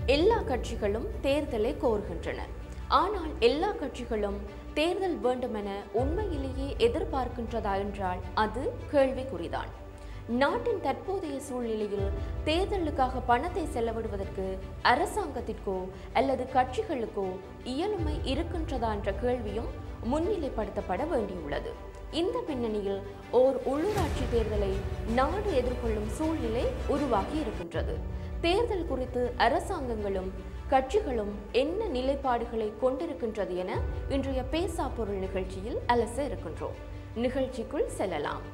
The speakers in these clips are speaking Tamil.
எல்லா கட்சிகளும் தேர்தலை கோருகின்றன ஆனால் எல்லா கட்சிகளும் தேர்தல் வேண்டுமென உண்மையிலேயே எதிர்பார்க்கின்றதா என்றால் அது கேள்விக்குறிதான் நாட்டின் தற்போதைய சூழ்நிலையில் தேர்தலுக்காக பணத்தை செலவிடுவதற்கு அரசாங்கத்திற்கோ அல்லது கட்சிகளுக்கோ இயலுமை இருக்கின்றதா என்ற கேள்வியும் முன்னிலைப்படுத்தப்பட வேண்டியுள்ளது இந்த பின்னணியில் ஓர் உள்ளூராட்சி தேர்தலை நாடு எதிர்கொள்ளும் சூழ்நிலை உருவாகி இருக்கின்றது தேர்தல் குறித்து அரசாங்கங்களும் கட்சிகளும் என்ன நிலைப்பாடுகளை கொண்டிருக்கின்றது என இன்றைய பேசா பொருள் நிகழ்ச்சியில் அலச இருக்கின்றோம் நிகழ்ச்சிக்குள் செல்லலாம்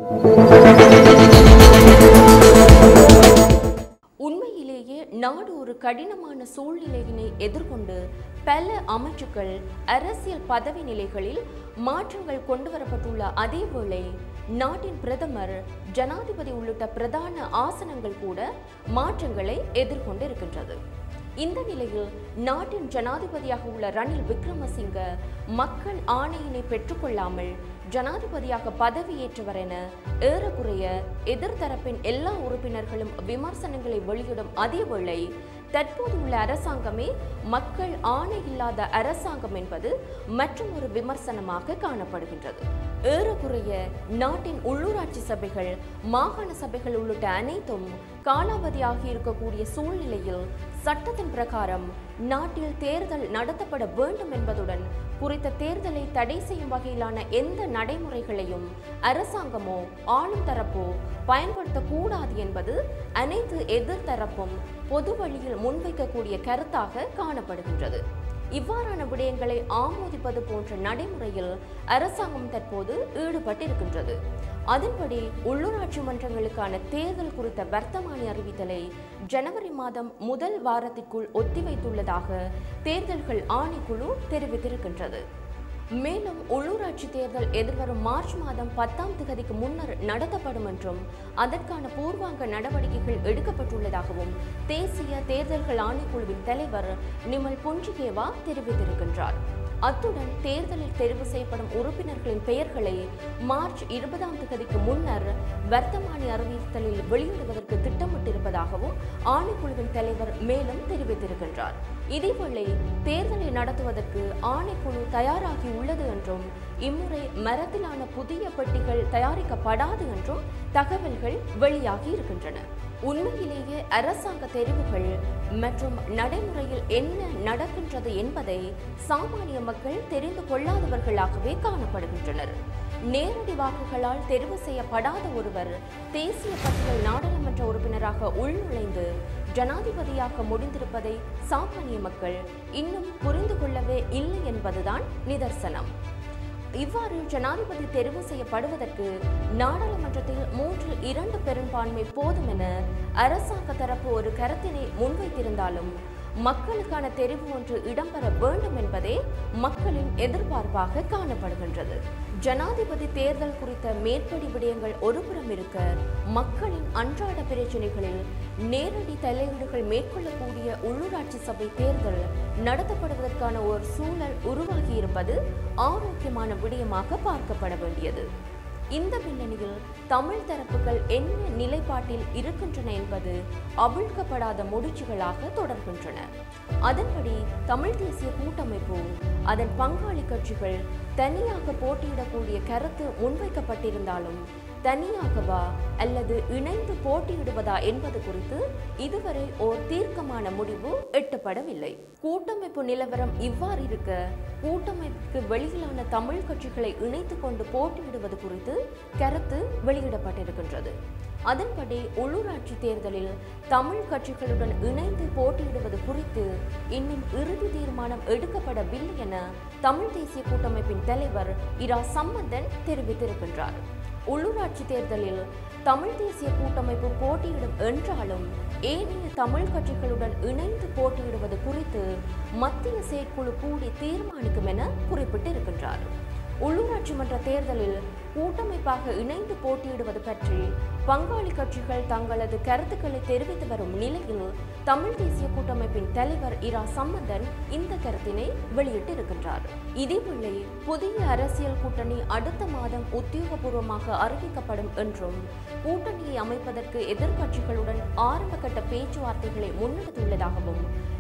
உண்மையிலேயே நாடு ஒரு கடினமான சூழ்நிலையினை எதிர்கொண்டு பல அமைச்சுக்கள் அரசியல் பதவி நிலைகளில் மாற்றங்கள் கொண்டு வரப்பட்டுள்ள அதேவேளை நாட்டின் பிரதமர் ஜனாதிபதி உள்ளிட்ட பிரதான ஆசனங்கள் கூட மாற்றங்களை எதிர்கொண்டு இருக்கின்றது இந்த நிலையில் நாட்டின் ஜனாதிபதியாக உள்ள ரணில் விக்ரமசிங்க மக்கள் ஆணையினை பெற்றுக்கொள்ளாமல் ஜனாதிபதியாக பதவியேற்றவர் என ஏறக்குறைய எதிர்த்தரப்பின் எல்லா உறுப்பினர்களும் விமர்சனங்களை வெளியிடும் அதேவேளை தற்போது உள்ள அரசாங்கமே மக்கள் ஆணை இல்லாத அரசாங்கம் என்பது மற்றும் ஒரு விமர்சனமாக காணப்படுகின்றது ஏறக்குறைய நாட்டின் உள்ளூராட்சி சபைகள் மாகாண சபைகள் உள்ளிட்ட அனைத்தும் காலாவதியாகி இருக்கக்கூடிய சூழ்நிலையில் சட்டத்தின் பிரகாரம் நாட்டில் தேர்தல் நடத்தப்பட வேண்டும் என்பதுடன் குறித்த தேர்தலை தடை செய்யும் வகையிலான எந்த நடைமுறைகளையும் அரசாங்கமோ ஆளும் தரப்போ பயன்படுத்தக்கூடாது என்பது அனைத்து எதிர்த்தரப்பும் பொது வழியில் முன்வைக்கக்கூடிய கருத்தாக காணப்படுகின்றது இவ்வாறான விடயங்களை ஆமோதிப்பது போன்ற நடைமுறையில் அரசாங்கம் தற்போது ஈடுபட்டிருக்கின்றது அதன்படி உள்ளூராட்சி மன்றங்களுக்கான தேர்தல் குறித்த வர்த்தமானி அறிவித்தலை ஜனவரி மாதம் முதல் வாரத்திற்குள் ஒத்திவைத்துள்ளதாக தேர்தல்கள் ஆணைக்குழு தெரிவித்திருக்கின்றது மேலும் உள்ளூராட்சி தேர்தல் எதிர்வரும் மார்ச் மாதம் பத்தாம் தேதிக்கு முன்னர் நடத்தப்படும் என்றும் அதற்கான பூர்வாங்க நடவடிக்கைகள் எடுக்கப்பட்டுள்ளதாகவும் தேசிய தேர்தல்கள் ஆணைக்குழுவின் தலைவர் நிமல் புஞ்சிகேவா தெரிவித்திருக்கின்றார் அத்துடன் தேர்தலில் தெரிவு செய்யப்படும் உறுப்பினர்களின் பெயர்களை மார்ச் இருபதாம் தேதிக்கு முன்னர் வர்த்தமானி அறிவித்தலில் வெளியிடுவதற்கு திட்டமிட்டிருப்பதாகவும் ஆணைக்குழுவின் தலைவர் மேலும் தெரிவித்திருக்கின்றார் இதேவேளை தேர்தலை நடத்துவதற்கு ஆணைக்குழு தயாராகி உள்ளது என்றும் இம்முறை மரத்திலான புதிய பெட்டிகள் தயாரிக்கப்படாது என்றும் தகவல்கள் வெளியாகி இருக்கின்றன உண்மையிலேயே அரசாங்க தெரிவுகள் மற்றும் நடைமுறையில் என்ன நடக்கின்றது என்பதை சாமானிய மக்கள் தெரிந்து கொள்ளாதவர்களாகவே காணப்படுகின்றனர் நேரடி வாக்குகளால் தெரிவு செய்யப்படாத ஒருவர் தேசிய பட்டியல் நாடாளுமன்ற உறுப்பினராக உள்நுழைந்து ஜனாதிபதியாக முடிந்திருப்பதை சாமானிய மக்கள் இன்னும் புரிந்து கொள்ளவே இல்லை என்பதுதான் நிதர்சனம் இவ்வாறு ஜனாதிபதி தெரிவு செய்யப்படுவதற்கு நாடாளுமன்றத்தில் மூன்றில் இரண்டு பெரும்பான்மை போதும் என அரசாங்க தரப்பு ஒரு கருத்தினை முன்வைத்திருந்தாலும் மக்களுக்கான தெரிவு ஒன்று இடம்பெற வேண்டும் என்பதே மக்களின் எதிர்பார்ப்பாக காணப்படுகின்றது ஜனாதிபதி தேர்தல் குறித்த மேற்படி விடயங்கள் ஒருபுறம் இருக்க மக்களின் அன்றாட பிரச்சனைகளில் நேரடி தலையீடுகள் மேற்கொள்ளக்கூடிய உள்ளூராட்சி சபை தேர்தல் நடத்தப்படுவதற்கான ஒரு சூழல் உருவாகியிருப்பது ஆரோக்கியமான விடயமாக பார்க்கப்பட வேண்டியது இந்த பின்னணியில் தமிழ் தரப்புகள் என்ன நிலைப்பாட்டில் இருக்கின்றன என்பது அவிழ்க்கப்படாத முடிச்சுகளாக தொடர்கின்றன அதன்படி தமிழ் தேசிய கூட்டமைப்பு அதன் பங்காளி கட்சிகள் தனியாக போட்டியிடக்கூடிய கருத்து முன்வைக்கப்பட்டிருந்தாலும் தனியாகவா அல்லது இணைந்து போட்டியிடுவதா என்பது குறித்து இதுவரை ஓர் தீர்க்கமான முடிவு எட்டப்படவில்லை கூட்டமைப்பு நிலவரம் இவ்வாறு இருக்க கூட்டமைப்புக்கு வெளியிலான தமிழ் கட்சிகளை இணைத்துக் கொண்டு போட்டியிடுவது குறித்து கருத்து வெளியிடப்பட்டிருக்கின்றது அதன்படி உள்ளூராட்சி தேர்தலில் தமிழ் கட்சிகளுடன் இணைந்து போட்டியிடுவது குறித்து இன்னும் இறுதி தீர்மானம் எடுக்கப்படவில்லை என தமிழ் தேசிய கூட்டமைப்பின் தலைவர் இரா சம்பந்தன் தெரிவித்திருக்கின்றார் உள்ளூராட்சி தேர்தலில் தமிழ் தேசிய கூட்டமைப்பு போட்டியிடும் என்றாலும் ஏனைய தமிழ் கட்சிகளுடன் இணைந்து போட்டியிடுவது குறித்து மத்திய செயற்குழு கூடி தீர்மானிக்கும் என குறிப்பிட்டிருக்கின்றார் உள்ளூராட்சி மன்ற தேர்தலில் கூட்டமைப்பாக இணைந்து போட்டியிடுவது பற்றி பங்காளி கட்சிகள் தங்களது கருத்துக்களை தெரிவித்து வரும் நிலையில் தமிழ் தேசிய கூட்டமைப்பின் தலைவர் இரா சம்பந்தன் இந்த கருத்தினை வெளியிட்டிருக்கின்றார் இதேவேளை புதிய அரசியல் கூட்டணி அடுத்த மாதம் உத்தியோகபூர்வமாக அறிவிக்கப்படும் என்றும் கூட்டணியை அமைப்பதற்கு எதிர்க்கட்சிகளுடன் ஆரம்பகட்ட பேச்சுவார்த்தைகளை முன்னெடுத்துள்ளதாகவும்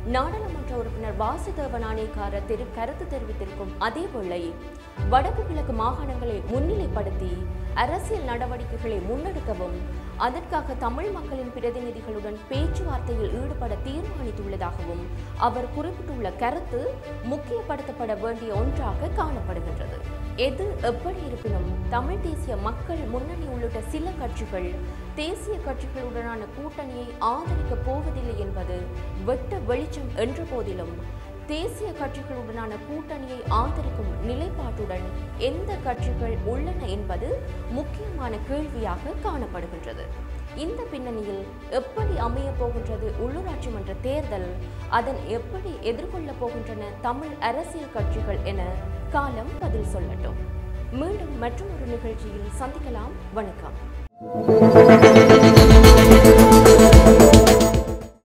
நாடாளுமன்ற உறுப்பினர் வாசுதேவ நாணயக்கார தெரு கருத்து தெரிவித்திருக்கும் அதேவேளை வடக்கு கிழக்கு மாகாணங்களை முன்னிலைப்படுத்தி அரசியல் நடவடிக்கைகளை முன்னெடுக்கவும் அதற்காக தமிழ் மக்களின் பிரதிநிதிகளுடன் பேச்சுவார்த்தையில் ஈடுபட தீர்மானித்துள்ளதாகவும் அவர் குறிப்பிட்டுள்ள கருத்து முக்கியப்படுத்தப்பட வேண்டிய ஒன்றாக காணப்படுகின்றது எது எப்படி இருப்பினும் தமிழ் தேசிய மக்கள் முன்னணி உள்ளிட்ட சில கட்சிகள் தேசிய கட்சிகளுடனான கூட்டணியை ஆதரிக்கப் போவதில்லை என்பது வெட்ட வெளிச்சம் என்ற போதிலும் தேசிய கட்சிகளுடனான கூட்டணியை ஆதரிக்கும் நிலைப்பாட்டுடன் எந்த கட்சிகள் உள்ளன என்பது முக்கியமான கேள்வியாக காணப்படுகின்றது இந்த பின்னணியில் எப்படி அமையப் போகின்றது உள்ளூராட்சி மன்ற தேர்தல் அதன் எப்படி எதிர்கொள்ளப் போகின்றன தமிழ் அரசியல் கட்சிகள் என காலம் பதில் சொல்லட்டும் மீண்டும் மற்றொரு நிகழ்ச்சியில் சந்திக்கலாம் வணக்கம்